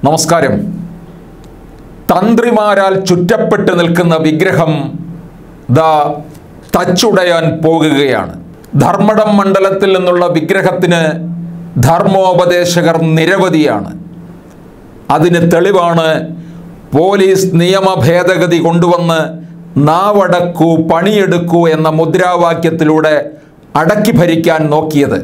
നമസ്കാരം തന്ത്രിമാരാൽ ചുറ്റപ്പെട്ട് നിൽക്കുന്ന വിഗ്രഹം ദാ തച്ചുടയാൻ പോകുകയാണ് ധർമ്മടം മണ്ഡലത്തിൽ നിന്നുള്ള വിഗ്രഹത്തിന് ധർമ്മോപദേശകർ നിരവധിയാണ് അതിന് തെളിവാണ് പോലീസ് നിയമ ഭേദഗതി കൊണ്ടുവന്ന് നാവടക്കൂ പണിയെടുക്കൂ എന്ന മുദ്രാവാക്യത്തിലൂടെ അടക്കി ഭരിക്കാൻ നോക്കിയത്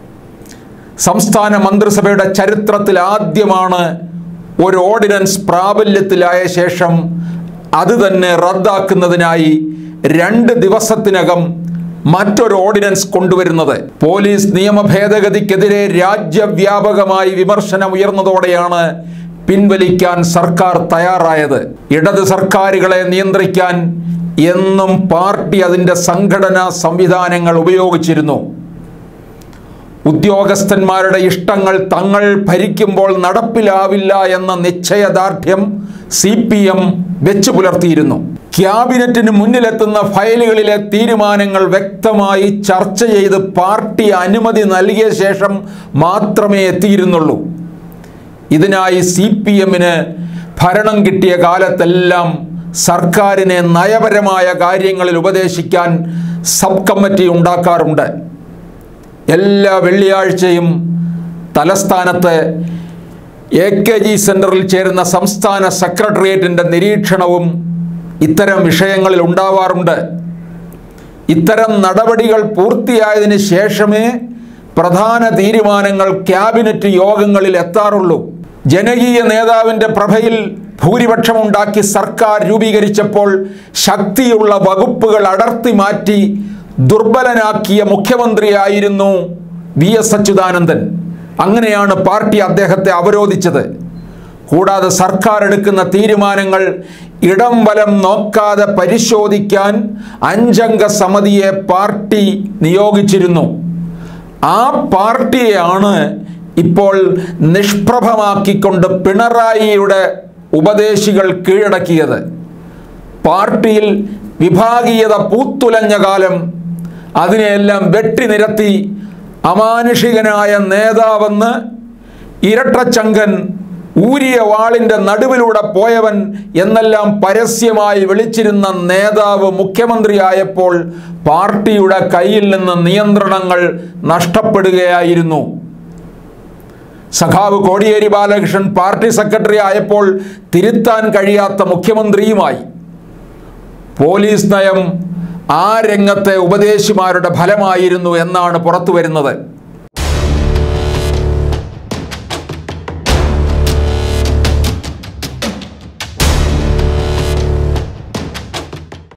സംസ്ഥാന മന്ത്രിസഭയുടെ ചരിത്രത്തിൽ ആദ്യമാണ് ഒരു ഓർഡിനൻസ് പ്രാബല്യത്തിലായ ശേഷം അത് തന്നെ റദ്ദാക്കുന്നതിനായി രണ്ട് ദിവസത്തിനകം മറ്റൊരു ഓർഡിനൻസ് കൊണ്ടുവരുന്നത് പോലീസ് നിയമ ഭേദഗതിക്കെതിരെ രാജ്യവ്യാപകമായി വിമർശനം ഉയർന്നതോടെയാണ് പിൻവലിക്കാൻ സർക്കാർ തയ്യാറായത് ഇടത് സർക്കാരുകളെ നിയന്ത്രിക്കാൻ എന്നും പാർട്ടി അതിൻ്റെ സംഘടനാ സംവിധാനങ്ങൾ ഉപയോഗിച്ചിരുന്നു ഉദ്യോഗസ്ഥന്മാരുടെ ഇഷ്ടങ്ങൾ തങ്ങൾ ഭരിക്കുമ്പോൾ നടപ്പിലാവില്ല എന്ന നിശ്ചയദാർഢ്യം സി പി എം വെച്ചു പുലർത്തിയിരുന്നു ക്യാബിനറ്റിന് മുന്നിലെത്തുന്ന ഫയലുകളിലെ തീരുമാനങ്ങൾ വ്യക്തമായി ചർച്ച ചെയ്ത് പാർട്ടി അനുമതി നൽകിയ ശേഷം മാത്രമേ എത്തിയിരുന്നുള്ളൂ ഇതിനായി സി പി എമ്മിന് ഭരണം കിട്ടിയ കാലത്തെല്ലാം സർക്കാരിനെ നയപരമായ കാര്യങ്ങളിൽ ഉപദേശിക്കാൻ സബ് കമ്മിറ്റി ഉണ്ടാക്കാറുണ്ട് എല്ലാ വെള്ളിയാഴ്ചയും തലസ്ഥാനത്ത് എ കെ ജി സെൻറ്ററിൽ ചേരുന്ന സംസ്ഥാന സെക്രട്ടേറിയറ്റിൻ്റെ നിരീക്ഷണവും ഇത്തരം വിഷയങ്ങളിൽ ഉണ്ടാവാറുണ്ട് ഇത്തരം നടപടികൾ പൂർത്തിയായതിനു ശേഷമേ പ്രധാന തീരുമാനങ്ങൾ ക്യാബിനറ്റ് യോഗങ്ങളിൽ എത്താറുള്ളൂ ജനകീയ നേതാവിൻ്റെ പ്രഭയിൽ ഭൂരിപക്ഷമുണ്ടാക്കി സർക്കാർ രൂപീകരിച്ചപ്പോൾ ശക്തിയുള്ള വകുപ്പുകൾ അടർത്തി മാറ്റി ദുർബലനാക്കിയ മുഖ്യമന്ത്രിയായിരുന്നു വി എസ് അച്യുതാനന്ദൻ അങ്ങനെയാണ് പാർട്ടി അദ്ദേഹത്തെ അവരോധിച്ചത് കൂടാതെ സർക്കാർ എടുക്കുന്ന തീരുമാനങ്ങൾ ഇടം വലം നോക്കാതെ പരിശോധിക്കാൻ അഞ്ചംഗ സമിതിയെ പാർട്ടി നിയോഗിച്ചിരുന്നു ആ പാർട്ടിയെയാണ് ഇപ്പോൾ നിഷ്പ്രഭമാക്കിക്കൊണ്ട് പിണറായിയുടെ ഉപദേശികൾ കീഴടക്കിയത് പാർട്ടിയിൽ വിഭാഗീയത പൂത്തുലഞ്ഞ കാലം അതിനെയെല്ലാം വെട്ടി നിരത്തി അമാനുഷികനായ നേതാവെന്ന് ഇരട്ടച്ചങ്കൻ ഊരിയ വാളിൻ്റെ നടുവിലൂടെ പോയവൻ എന്നെല്ലാം പരസ്യമായി വിളിച്ചിരുന്ന നേതാവ് മുഖ്യമന്ത്രിയായപ്പോൾ പാർട്ടിയുടെ കയ്യിൽ നിന്ന് നിയന്ത്രണങ്ങൾ നഷ്ടപ്പെടുകയായിരുന്നു സഖാവ് കോടിയേരി ബാലകൃഷ്ണൻ പാർട്ടി സെക്രട്ടറി ആയപ്പോൾ തിരുത്താൻ കഴിയാത്ത മുഖ്യമന്ത്രിയുമായി പോലീസ് നയം ആ രംഗത്തെ ഉപദേശിമാരുടെ ഫലമായിരുന്നു എന്നാണ് പുറത്തു വരുന്നത്